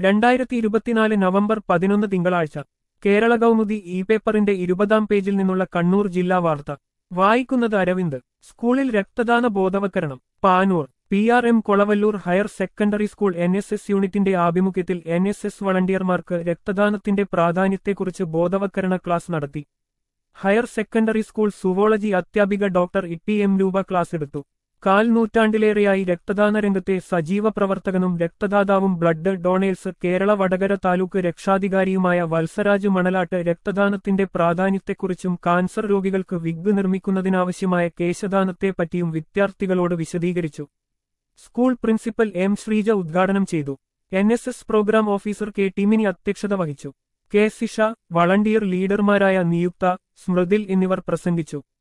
രണ്ടായിരത്തി ഇരുപത്തിനാല് നവംബർ പതിനൊന്ന് തിങ്കളാഴ്ച കേരള കൗമുദി ഇ പേപ്പറിന്റെ ഇരുപതാം പേജിൽ നിന്നുള്ള കണ്ണൂർ ജില്ലാ വാർത്ത വായിക്കുന്നത് അരവിന്ദ് സ്കൂളിൽ രക്തദാന ബോധവൽക്കരണം Panoor P R M Kolavallur higher secondary school N S S യൂണിറ്റിന്റെ ആഭിമുഖ്യത്തിൽ എൻ എസ് എസ് വളണ്ടിയർമാർക്ക് രക്തദാനത്തിന്റെ പ്രാധാന്യത്തെക്കുറിച്ച് ബോധവൽക്കരണ ക്ലാസ് നടത്തി ഹയർ സെക്കൻഡറി സ്കൂൾ സുവോളജി അധ്യാപിക doctor E M Roopa class എടുത്തു കാൽ നൂറ്റാണ്ടിലേറെയായി രക്തദാന രംഗത്തെ സജീവ പ്രവർത്തകനും രക്തദാതാവും ബ്ലഡ് ഡൊണേഴ്സ് കേരള വടകര താലൂക്ക് രക്ഷാധികാരിയുമായ വത്സരാജ് മണലാട്ട് രക്തദാനത്തിന്റെ പ്രാധാന്യത്തെക്കുറിച്ചും കാൻസർ രോഗികൾക്ക് വിഗ് നിർമ്മിക്കുന്നതിനാവശ്യമായ കേശദാനത്തെപ്പറ്റിയും വിദ്യാർത്ഥികളോട് വിശദീകരിച്ചു സ്കൂൾ പ്രിൻസിപ്പൽ എം ശ്രീജ ഉദ്ഘാടനം ചെയ്തു N S S program officer K Timini അധ്യക്ഷത വഹിച്ചു കെ സിഷ വളണ്ടിയർ ലീഡർമാരായ നിയുക്ത സ്മൃതിൽ എന്നിവർ പ്രസംഗിച്ചു